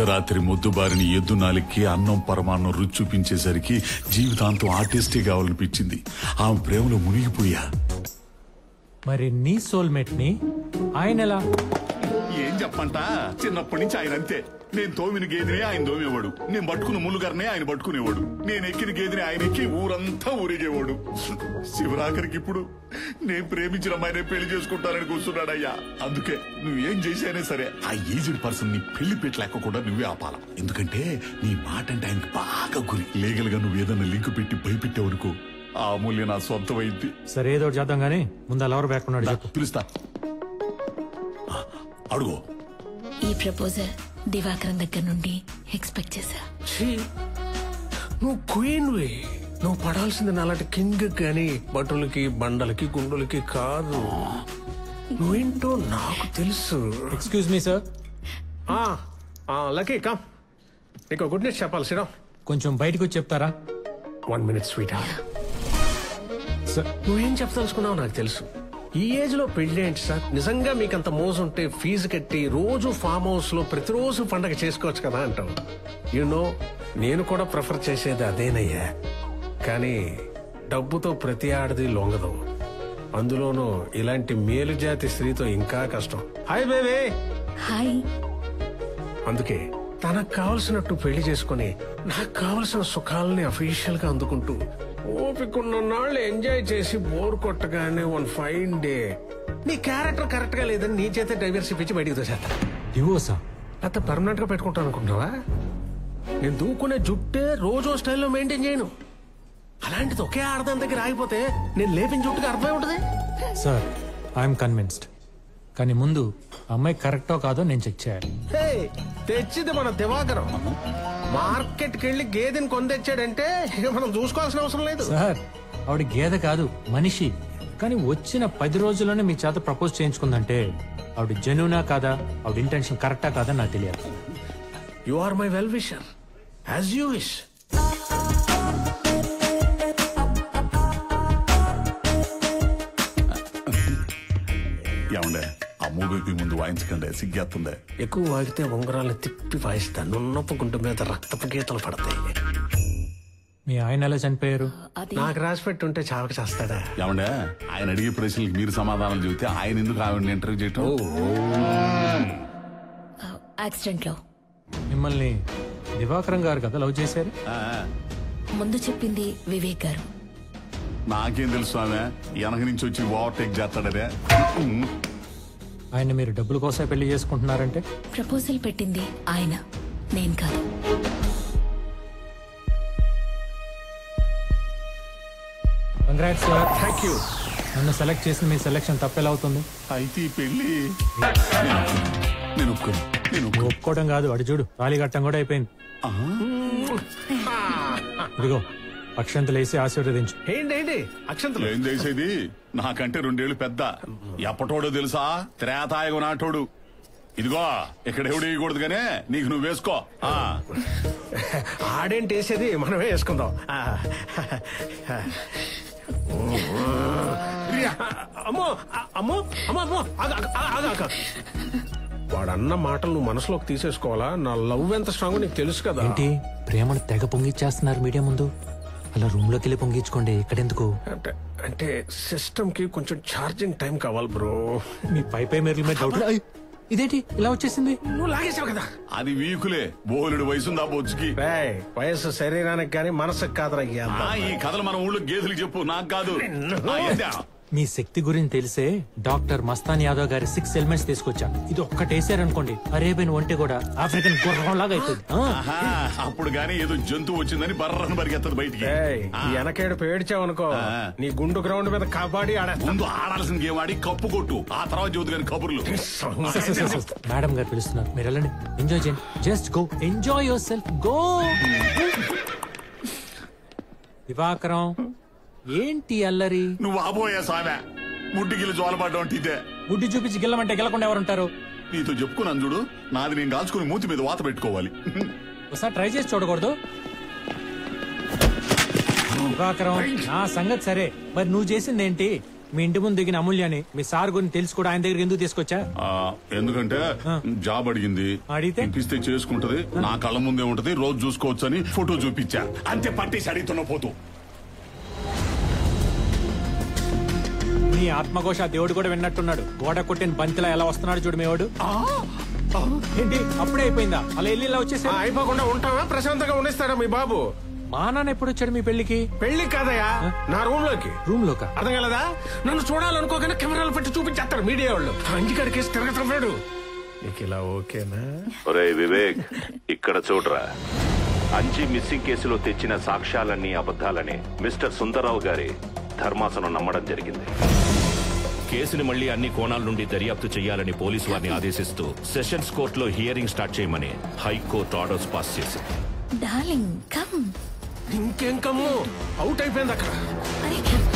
అర్ధరాత్రి మొద్దుబారిని ఎద్దు నాలికి అన్నం పరమాన్నం రుచి చూపించేసరికి జీవితాంతం ఆర్టిస్టే కావాలనిపించింది ఆమె ప్రేమలో మునిగిపోయా మరి నీ సోల్మేట్ ని ఆయన ఎలా ఏం చెప్పంట చిన్నప్పటి నుంచి ఆయన అంతే నేను తోమిన గేదెనే ఆయన తోమేవాడు నేను పట్టుకున్న ములుగారినే ఆయన పట్టుకునేవాడు నేను ఎక్కిన గేదెని ఆయన ఎక్కి ఊరంతా ఊరేగేవాడు శివరాఖరికి ఇప్పుడు నేను ప్రేమించిన అమ్మాయినే పెళ్లి చేసుకుంటానని కూర్చున్నాడయ్యా అందుకే నువ్వేం చేశానే సరే ఆ ఏజ్డ్ పర్సన్ ని పెళ్లి పెట్టలేకుండా నువ్వే ఆపాల ఎందుకంటే నీ మాట అంటే ఆయనకి బాగా గురి లీగల్ గా నువ్వు ఏదైనా లింక్ పెట్టి భయపెట్టావనుకో ఆ అమూల్య నా సొంతమైంది సరే ఏదో ఒకటి చేద్దాం గానీ ముందు అలా ఎవరు వేకున్నాడు చెప్పు పిలుస్తా ఆ, అడుగు ఈ ప్రపోజల్ దివాకరం దగ్గర నుండి ఎక్స్పెక్ట్ చేశా ఛీ, నువ్వు క్వీన్వి నువ్వు పడాల్సింది నాలాంటి కింగ్ గాని బటులకి బండలకి గుండులకి కాదు నువ్వేంటో నాకు తెలుసు ఎక్స్క్యూజ్ మీ సార్ ఆ, ఆ, లక్కీ కమ్ నీకు గుడ్ న్యూస్ చెప్పాలి సిరా కొంచెం బయటకు వచ్చి చెప్తారా వన్ మినిట్ స్వీట్ సార్ నువ్వేం చెప్పదలుచుకున్నావు నాకు తెలుసు ఈ ఏజ్ లో పెళ్లి ఏంటి సార్ నిజంగా మీకు అంత మోజు ఉంటే ఫీజు కట్టి రోజు ఫామ్ హౌస్ లో ప్రతిరోజు పండగ చేసుకోవచ్చు కదా అంటావు యు నో నేను కూడా ప్రిఫర్ చేసేది అదేనయ్యా కానీ డబ్బుతో ప్రతి ఆడది లొంగదు అందులోనూ ఇలాంటి మేలు జాతి స్త్రీతో ఇంకా కష్టం హాయ్ బేబీ హాయ్ అందుకే తనకు కావలసినట్టు పెళ్లి చేసుకుని నాకు కావలసిన సుఖాలని అఫీషియల్ గా అందుకుంటూ ఓపికన్న నాళ్ళు ఎంజాయ్ చేసి బోర్ కొట్టగానే వన్ ఫైన్ డే నీ క్యారెక్టర్ కరెక్ట్ గా లేదని నీ చేతే డైవర్సిటీ పిచ్చి బయటికి తోసేస్తా డివోర్సా లేకపోతే పర్మనెంట్ గా పెట్టుకుంటాను అనుకుంటున్నావా నేను దూకునే జుట్టే రోజు స్టైల్లో మెయింటైన్ చేయను అలాంటిది ఒకే ఆడదాని దగ్గర ఆగిపోతే నేను లేపిన జుట్టుకి అర్థమై ఉంటుంది సార్ ఐఎమ్ కన్విన్స్డ్ కానీ ముందు అమ్మాయి కరెక్టో కాదో నేను చెక్ చేయాలి హే, తెచ్చింది మన దివాకరం మార్కెట్కి వెళ్ళి గేదెని కొని తెచ్చాడంటే ఇక మనం చూసుకోవాల్సిన అవసరం లేదు సార్ ఆవిడ గేదె కాదు మనిషి కానీ వచ్చిన పది రోజుల్లోనే మీ చేత ప్రపోజ్ చేయించుకుందంటే ఆవిడ జెన్యునా కాదా ఆవిడ ఇంటెన్షన్ కరెక్టా కాదా నాకు తెలియదు you are my well wisher as you wish ఏమండే ఆ మూవీకి ముందు వాయించకండి సిగ్గేస్తుందే ఎక్కువ వాగితే ఉంగరాలు తిప్పి వాయిస్తాను నున్నపు గుంటు మీద రక్తపు గీతలు పడతాయి మీ ఆయన ఎలా చనిపోయారు అది నాకు రాసి పెట్టి ఉంటే చావక చేస్తాడా ఏమండే ఆయన అడిగే ప్రశ్నలకు మీరు సమాధానం చెబితే ఆయన ఎందుకు ఆవిడని ఇంటర్వ్యూ చేయటం యాక్సిడెంట్ లో మిమ్మల్ని దివాకరం గారు కదా లవ్ చేశారు ఆ, ముందు చెప్పింది వివేక్ గారు నాకేం తెలుసు ఆమె వెనక నుంచి వచ్చి ఓవర్టేక్ చేస్తాడనే ఆయన మీరు డబ్బుల కోసం పెళ్లి చేసుకుంటున్నారంటే ప్రపోజల్ పెట్టింది ఆయన నేను కాదు కంగ్రాట్స్ సార్ థ్యాంక్ యూ నన్ను సెలెక్ట్ చేసిన మీ సెలెక్షన్ తప్పెలా అవుతుంది అయితే ఈ పెళ్లి నేను ఒప్పుకోను నేను ఒప్పుకోను. ఒప్పుకోవడం కాదు అడు చూడు తాళి కట్టం కూడా అయిపోయింది ఇదిగో అక్షంతలు వేసి ఆశీర్వదించు ఏంటి ఏంటి అక్షంతలు ఏం చేసేది నాకంటే రెండేళ్లు పెద్ద ఎప్పటోడో తెలుసా త్రేతాయుగ నాటోడు ఇదిగో ఇక్కడ ఎవడు వేయకూడదు గానే నీకు నువ్వు వేసుకో ఆ ఆడేంటి వేసేది మనమే వేసుకుందాం ఆ. అమ్మో అమ్మో అమ్మో అమ్మో ఆగు, ఆగు, ఆగు, ఆగు. వాడన్న మాటలు నువ్వు మనసులోకి తీసేసుకోవాలా నా లవ్ ఎంత స్ట్రాంగ్ నీకు తెలుసు కదా ఏంటి ప్రేమను తెగ పొంగిచ్చేస్తున్నారు మీడియా ముందు అలా రూమ్ లోకి వెళ్ళి పొంగించుకోండి ఇక్కడెందుకు అంటే అంటే సిస్టమ్ కి కొంచెం ఛార్జింగ్ టైం కావాలి బ్రో మీ పై పై మెరుల మీద డౌట్ ఐ, ఇదేంటి ఇలా వచ్చేసింది నువ్వు లాగేసావు కదా అది వీకులే బోలుడు వయసుందా బొచ్చుకి రేయ్, వయసు శరీరానికి కానీ మనసుకు కాదురయ్యా ఆ, ఈ కథలు మన ఊళ్ళో గేదెలు చెప్పు నాకు కాదు ఆ, ఏందా? మీ శక్తి గురించి తెలిసే డాక్టర్ మస్తాన్ యాదవ్ గారి సిక్స్ ఎలిమెంట్స్ తీసుకొచ్చా ఇది ఒక్కటేసారనుకోండి అరేబియన్ ఒంటి కూడా ఆఫ్రికన్ గుర్రంలాగా అవుతుంది ఆ, ఆహా, అప్పుడు గానీ ఏదో జంతువు వచ్చిందని బర్రను పరిగెత్తదు బయటికి ఆ, వెనకేడు పేడ్చావనుకో ఆ. నీ గుండు గ్రౌండ్ మీద కబడ్డీ ఆడేస్తా ముందు ఆడాల్సిన గేమ్ ఆడి కప్పు కొట్టు ఆ తర్వాత జ్యోతి గారి కబుర్లు sir, sir, sir, sir, madam గారు పిలుస్తున్నారు మీరు వెళ్ళండి ఎంజాయ్ చేయండి just go enjoy yourself go Divakaram ఏంటి అల్లరి నువ్వు ఆబోయే సామె ముడ్డిగిల్లి జోలపడ్డం ఇదే గుడ్డి చూపించి గెల్లమంటే గెలకుండా ఎవరుంటారు నీతో చెప్పుకున్నాను చూడు నాది నేను కాల్చుకుని మూతి మీద వాత పెట్టుకోవాలి ఒకసారి ట్రై చేసి చూడకూడదు దివాకరం నా సంగతి సరే మరి నువ్వు చేసింది ఏంటి మీ ఇంటి ముందు దిగిన అమూల్యాన్ని మీ సార్ గురించి తెలిసి కూడా ఆయన దగ్గరికి ఎందుకు తీసుకొచ్చా ఆ, ఎందుకంటే జాబ్ అడిగింది అడిగితే? ఇప్పిస్తే చేసుకుంటది నా కళ్ళ ముందే ఉంటది రోజు చూసుకోవచ్చు అని ఫోటో చూపించా అంతే పట్టేసి అడుగుతున్న పోతూ నీ ఆత్మఘోష దేవుడు కూడా విన్నట్టున్నాడు గోడ కొట్టిన బంతిలా ఎలా వస్తున్నాడు చూడు మేవాడు ఏంటి అప్పుడే అయిపోయిందా అలా వెళ్ళి ఇలా ఆ, వచ్చేసా అయిపోకుండా ఉంటావా ప్రశాంతంగా ఉండేస్తాడా మీ బాబు మా నాన్న ఎప్పుడు వచ్చాడు మీ పెళ్లికి పెళ్లి కాదయ్యా నా రూమ్ లోకి రూమ్ లోక అర్థం కలదా నన్ను చూడాలనుకోగానే కెమెరాలు పెట్టి చూపించేస్తారు మీడియా వాళ్ళు అంజికాడి కేసు తిరగతున్నాడు నీకు ఇలా ఓకేనా ఒరే వివేక్ ఇక్కడ చూడరా అంజి మిస్సింగ్ కేసులో తెచ్చిన సాక్ష్యాలన్నీ అబద్ధాలని మిస్టర్ సుందరరావు గారి ధర్మాసనం నమ్మడం జరిగింది కేసుని మళ్ళీ అన్ని కోణాల నుండి దర్యాప్తు చేయాలని పోలీసు వారిని ఆదేశిస్తూ సెషన్స్ కోర్టులో హియరింగ్ స్టార్ట్ చేయమని హైకోర్టు ఆర్డర్స్ పాస్ చేసింది డార్లింగ్ కమ్ ఇంకేం కమ్ము అవుట్ అయిపోయింది అక్కడ అరే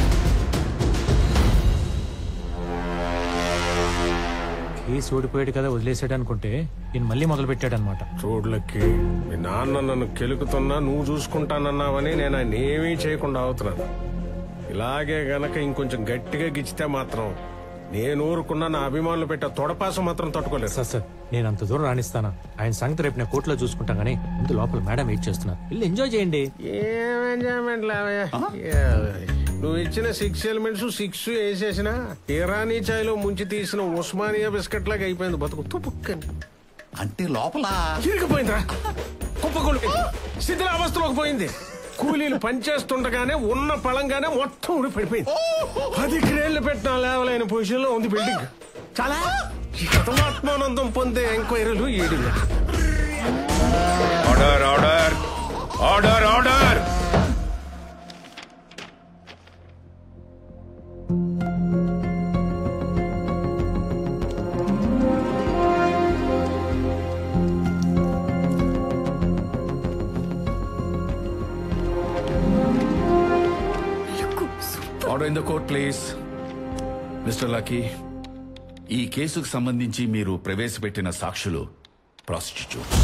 కేసు ఓడిపోయాడు కదా వదిలేసాడు అనుకుంటే ఈయన మళ్ళీ మొదలు పెట్టాడు అనమాట రోడ్లకి మీ నాన్న నన్ను కెలుకుతున్నా నువ్వు చూసుకుంటానన్నావని నేను ఆయన ఏమీ చేయకుండా అవుతున్నాను ఇలాగే గనక ఇంకొంచెం గట్టిగా గిచ్చితే మాత్రం నేను ఊరుకున్న నా అభిమానులు పెట్టే తొడపాసం మాత్రం తట్టుకోలేదు సార్ సార్ నేను అంత దూరం రాణిస్తానా ఆయన సంగతి రేపు నేను కోర్టులో చూసుకుంటాం కానీ ముందు లోపల మేడం వెయిట్ చేస్తున్నారు వెళ్ళి ఎంజాయ్ చేయండి ఏం ఎంజాయ్మెంట్ లావయ్యా నువ్వు ఇచ్చిన సిక్స్ ఎలిమెంట్స్ సిక్స్ వేసేసిన ఇరానీ చాయ్లో ముంచి తీసిన ఉస్మానియా బిస్కెట్ లాగా అయిపోయింది బతుకు తుపుక్కని అంటే లోపల ఇరిగిపోయిందిరా కుప్పకొల్లు శిథిలావస్థలోకి పోయింది కూలీలు పనిచేస్తుండగానే ఉన్న పళంగానే మొత్తం ఊడి పడిపోయింది పది క్రేళ్లు పెట్టిన లేవలైన పొజిషన్ లో ఉంది బిల్డింగ్ చాలా ఈ ఆత్మానందం పొందే ఎంక్వైరీలు ఏడు order order order order order in the court please mister lucky ఈ కేసుకు సంబంధించి మీరు ప్రవేశపెట్టిన సాక్షులు ప్రాస్టిట్యూట్స్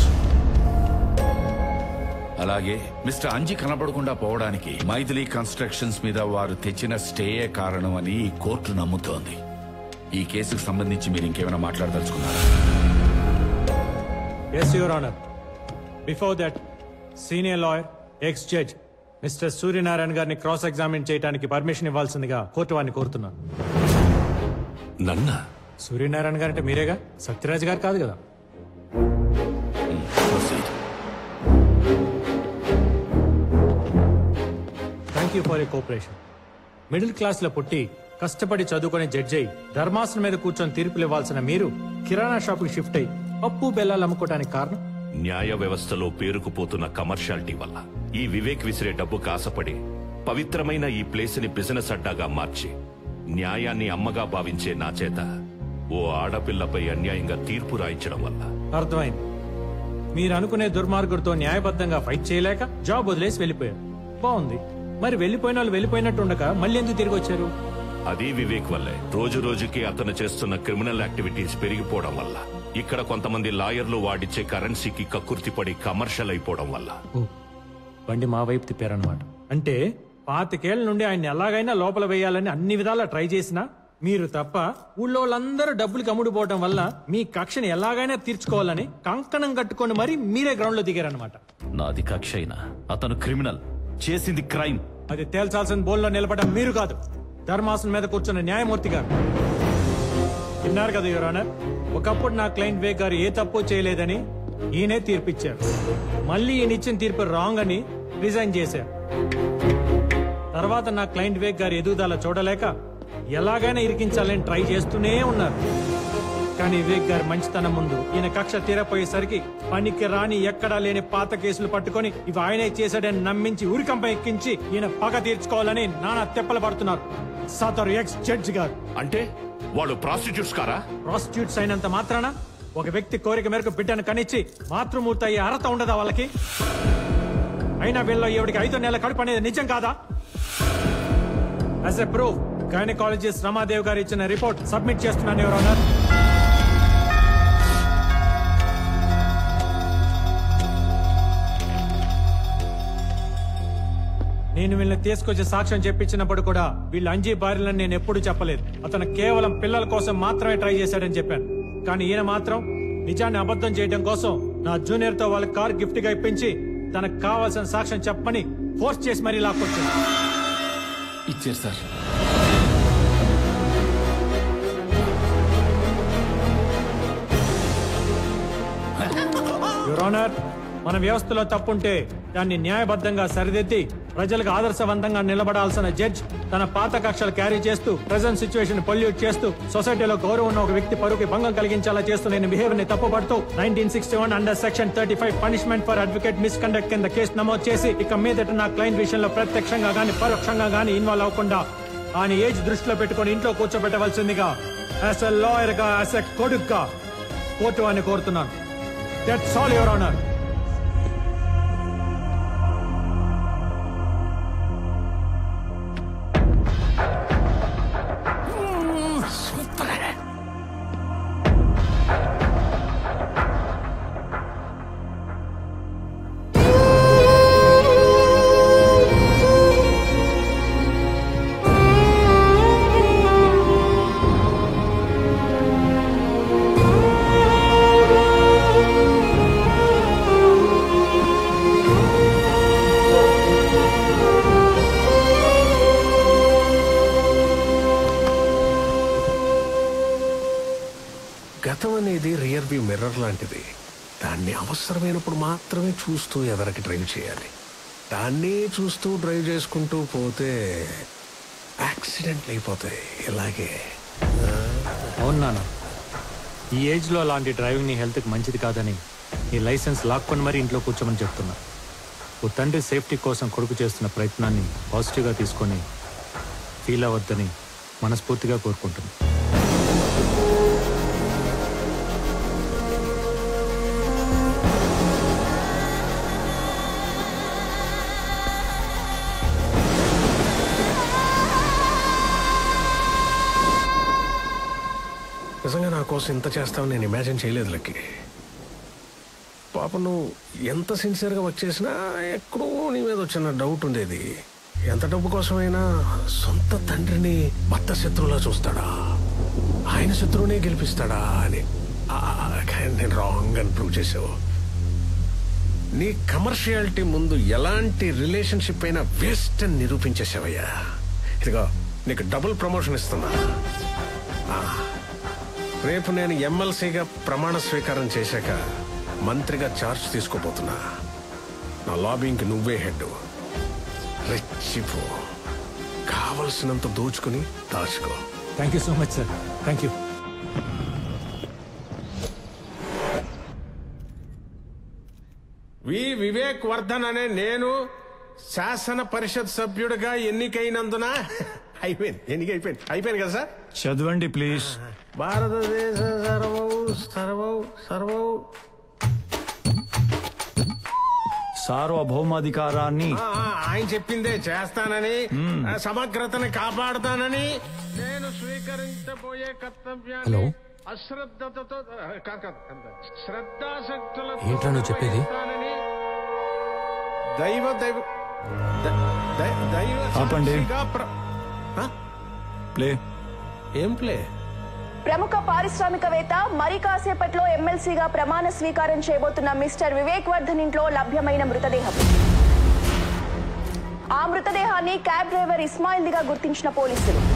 అలాగే మిస్టర్ అంజి కనబడకుండా పోవడానికి మైథిలి కన్స్ట్రక్షన్స్ మీద వారు తెచ్చిన స్టేయే కారణం అని ఈ కోర్టు నమ్ముతోంది ఈ కేసుకు సంబంధించి మీరు ఇంకేమైనా మాట్లాడదలుచుకున్నారా yes your honour before that senior lawyer ex judge mister Suryanarayana గారిని క్రాస్ ఎగ్జామిన్ చేయడానికి పర్మిషన్ ఇవ్వాల్సిందిగా కోర్టు వారిని కోరుతున్నాను నన్నా సూర్యనారాయణ గారు అంటే మీరేగా సత్యరాజ్ గారు కాదు కదా Proceed. Thank you for you cooperation middle class లో పుట్టి కష్టపడి చదువుకునే జడ్జి అయి ధర్మాసనం మీద కూర్చొని తీర్పులు ఇవ్వాల్సిన మీరు కిరాణా షాప్ కి షిఫ్ట్ అయి పప్పు బెల్లాలు అమ్ముకోవడానికి కారణం న్యాయ వ్యవస్థలో పేరుకుపోతున్న కమర్షియాలిటీ వల్ల ఈ వివేక్ విసిరే డబ్బు కాసపడి పవిత్రమైన ఈ ప్లేస్ ని బిజినెస్ అడ్డాగా మార్చి న్యాయాన్ని అమ్మగా భావించే నా చేత ఓ ఆడపిల్లపై అన్యాయంగా తీర్పు రాయించడం వల్ల అర్థమైంది మీరు అనుకునే దుర్మార్గుడితో న్యాయబద్ధంగా ఫైట్ చేయలేక జాబ్ వదిలేసి వెళ్ళిపోయారు బాగుంది మరి వెళ్ళిపోయిన వాళ్ళు వెళ్ళిపోయినట్టు ఉండక మళ్ళీ ఎందుకు తిరిగి వచ్చారు అది వివేక్ వల్లే రోజు రోజుకి అతను చేస్తున్న క్రిమినల్ యాక్టివిటీస్ పెరిగిపోవడం వల్ల ఇక్కడ కొంతమంది లాయర్లు వాడిచ్చే కరెన్సీకి కక్కుర్తిపడి కమర్షియల్ అయిపోవడం వల్ల ఓ, బండి మా వైపు తిప్పారనమాట అంటే పాతికేళ్ల నుండి ఆయన ఎలాగైనా లోపల వేయాలని అన్ని విధాలా ట్రై చేసినా మీరు తప్ప ఊళ్ళో వాళ్ళందరూ డబ్బులు కమ్ముడుపోవడం వల్ల మీ కక్షని ఎలాగైనా తీర్చుకోవాలని కంకణం కట్టుకొని మరీ మీరే గ్రౌండ్ లో దిగారనమాట నాది కక్ష అయినా అతను క్రిమినల్ చేసింది క్రైమ్ అది తేల్చాల్సిన బోల్లో నిలబడడం మీరు కాదు ధర్మాసనం మీద కూర్చున్న న్యాయమూర్తి గారు విన్నారు కదా యువర్ ఆనర్ ఒకప్పుడు నా క్లయింట్ వేగ్ గారు ఏ తప్పు చేయలేదని ఈయనే తీర్పిచ్చారు మళ్ళీ ఈయన ఇచ్చిన తీర్పు రాంగ్ అని రిజైన్ చేశారు తర్వాత నా క్లయింట్ వేగ్ గారి ఎదుగుదల చూడలేక ఎలాగైనా ఇరికించాలని ట్రై చేస్తూనే ఉన్నారు కానీ వివేక్ గారి మంచితనం ముందు ఈయన కక్ష తీరపోయేసరికి పనికి రాని ఎక్కడా లేని పాత కేసులు పట్టుకొని ఇవి ఆయనే చేశాడని నమ్మించి ఉరికంప ఎక్కించి ఈయన పగ తీర్చుకోవాలని నానా తెప్పలు పడుతున్నారు సదరు ఎక్స్ జడ్జి గారు అంటే వాళ్ళు ప్రాస్టిట్యూట్స్ కారా ప్రాస్టిట్యూట్స్ అయినంత మాత్రాన ఒక వ్యక్తి కోరిక మేరకు బిడ్డను కనిచ్చి మాతృమూర్తి అయ్యే అర్హత ఉండదా వాళ్ళకి అయినా వీళ్ళ ఈవిడికి ఐదో నెలల కడుపు అనేది నిజం కాదా as a proof gynaecologist Ramadev garu ఇచ్చిన రిపోర్ట్ సబ్మిట్ చేస్తున్నాను ఎవరు అన్నారు నేను వీళ్ళని తీసుకొచ్చి సాక్ష్యం చెప్పించినప్పుడు కూడా వీళ్ళు అంజీ భార్యలని నేను ఎప్పుడు చెప్పలేదు అతను కేవలం పిల్లల కోసం మాత్రమే ట్రై చేశాడని చెప్పాను కానీ ఈయన మాత్రం నిజాన్ని అబద్ధం చేయడం కోసం నా జూనియర్ తో వాళ్ళ కార్ గిఫ్ట్ గా ఇప్పించి తనకు కావాల్సిన సాక్ష్యం చెప్పని ఫోర్స్ చేసి మరీ లాక్కొచ్చాడు ఇచ్చారు సార్ యువర్ ఆనర్ మన వ్యవస్థలో తప్పుంటే దాన్ని న్యాయబద్ధంగా సరిదిద్ది ప్రజలకు ఆదర్శవంతంగా నిలబడాల్సిన జడ్జ్ తన పాత కక్షలు క్యారీ చేస్తూ ప్రజెంట్ సిచ్యువేషన్ పొల్యూట్ చేస్తూ సొసైటీలో గౌరవం ఉన్న ఒక వ్యక్తి పరువుకి భంగం కలిగించేలా చేస్తూ నేను బిహేవియర్ ని తప్పుపడుతూ nineteen sixty one under section thirty five punishment for advocate misconduct కింద కేసు నమోదు చేసి ఇక మీదట నా క్లయింట్ విషయంలో ప్రత్యక్షంగా గాని పరోక్షంగా గాని ఇన్వాల్వ్ అవ్వకుండా ఆయన ఏజ్ దృష్టిలో పెట్టుకొని ఇంట్లో కూర్చోబెట్టవలసిందిగా యాజ్ ఎ లాయర్ గా యాజ్ ఎ కొడుగ్గా కోర్టు అని కోరుతున్నాను దట్స్ ఆల్ యువర్ ఆనర్ గతం అనేది రియర్ వ్యూ మిర్రర్ లాంటిది దాన్ని అవసరమైనప్పుడు మాత్రమే చూస్తూ ఎదరికి డ్రైవ్ చేయాలి దాన్ని చూస్తూ డ్రైవ్ చేసుకుంటూ పోతే యాక్సిడెంట్లు అయిపోతాయి ఇలాగే అవును నాన్న ఈ ఏజ్ లో అలాంటి డ్రైవింగ్ నీ హెల్త్ కి మంచిది కాదని నీ లైసెన్స్ లాక్కొని మరీ ఇంట్లో కూర్చోమని చెప్తున్నా ఓ తండ్రి సేఫ్టీ కోసం కొడుకు చేస్తున్న ప్రయత్నాన్ని పాజిటివ్ గా తీసుకొని ఫీల్ అవ్వద్దని మనస్ఫూర్తిగా కోరుకుంటున్నా నిజంగా నా కోసం ఇంత చేస్తావని నేను ఇమాజిన్ చేయలేదు లక్కి పాప నువ్వు ఎంత సిన్సియర్గా వర్క్ చేసినా ఎక్కడో నీ మీద వచ్చిన డౌట్ ఉండేది ఎంత డబ్బు కోసమైనా సొంత తండ్రిని భర్త శత్రువులా చూస్తాడా ఆయన శత్రువునే గెలిపిస్తాడా అని ఆ, కానీ నేను రాంగ్ అని ప్రూవ్ చేసావు నీ కమర్షియాలిటీ ముందు ఎలాంటి రిలేషన్షిప్ అయినా వేస్ట్ అని నిరూపించేసావయ్యా ఇదిగో నీకు డబుల్ ప్రమోషన్ ఇస్తున్నా రేపు నేను ఎమ్మెల్సీగా ప్రమాణ స్వీకారం చేశాక మంత్రిగా ఛార్జ్ తీసుకోబోతున్నా నా లాబింగ్కి నువ్వే హెడ్ రెచ్చిపో కావలసినంత దోచుకుని దాచుకో thank you so much sir thank you వి వివేక్ వర్ధన్ అనే నేను శాసన పరిషత్ సభ్యుడిగా ఎన్నికైనందున అయిపోయింది ఎన్నిక అయిపోయింది అయిపోయింది కదా సార్ చదవండి ప్లీజ్ భారతదేశ సర్వౌ సర్వౌ సర్వౌ సార్వభౌమాధికారాన్ని ఆ, ఆ, ఆయన చెప్పిందే చేస్తానని ఆ, సమగ్రతని కాపాడుతానని నేను స్వీకరించబోయే కర్తవ్యాన్ని హలో? అశ్రద్ధతతో ఆ, కాదు, కాదు, కాదు. శ్రద్ధాశక్తులతో ఏంట్రా నువ్వు చెప్పేది? నిర్వహిస్తానని దైవ దైవ ద- దై- దైవ ఆపండి. సాక్షిగా ప్ర- ఆ? ప్లే ఏం ప్లే ప్రముఖ పారిశ్రామికవేత్త మరి కాసేపట్లో ఎమ్మెల్సీగా ప్రమాణ స్వీకారం చేయబోతున్న మిస్టర్ వివేక్ వర్ధన్ ఇంట్లో లభ్యమైన మృతదేహం ఆ మృతదేహాన్ని క్యాబ్ డ్రైవర్ ఇస్మాయిల్ దిగా గుర్తించిన పోలీసులు